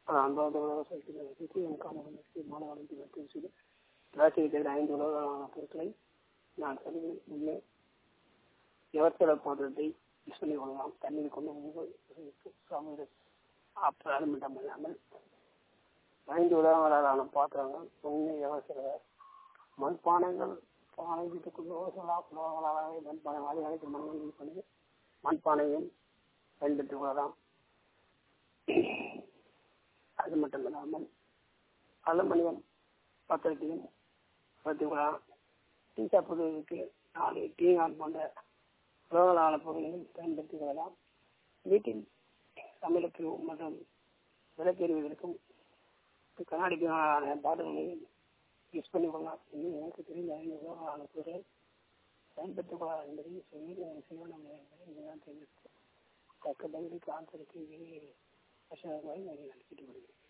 அன்பார்ந்த விவசாயத்திற்கு எனக்கான மாணவர்களுக்கு நன்றி பிளாஸ்டிக் தவிர ஐந்து உலகளான பொருட்களை நான் கருதி முன்னே எவர்த்தல போன்றதை யூஸ் பண்ணி கொள்ளலாம் தண்ணீர் கொண்டு சமையல் அப்போ அது மட்டும் இல்லாமல் ஐந்து உலகங்களான பாத்திரங்கள் முன்னே எவர்த்தல மண்பானைகள் பானை வீட்டுக்குள்ள உலகங்களாக மண்பானை வாழை அனைத்து மண்ணை யூஸ் பண்ணி மண்பானையும் பயன்படுத்திக் கொள்ளலாம் அது மட்டும் இல்லாமல் அலுமினியம் பத்திரத்தையும் வைத்துக்கொள்ளலாம் டீ சாப்பிடுவதற்கு நாலு டீ ஆன் போன்ற உலகளான பொருளையும் பயன்படுத்திக் கொள்ளலாம் வீட்டில் சமையலுக்கு மற்றும் விளக்கெறிவதற்கும் கண்ணாடிக்கான பாட்டில்களையும் யூஸ் பண்ணி கொள்ளலாம் இன்னும் எனக்கு தெரிந்த ஐந்து உலகளான பொருளை பயன்படுத்திக் கொள்ளலாம் என்பதை சொல்லி செய்யணும் என்பதை நீங்கள் தெரிவித்து தக்க பதிலுக்கு ஆன்சருக்கு கஷ்டமாக நான் கேட்டுக்கொள்கிறேன்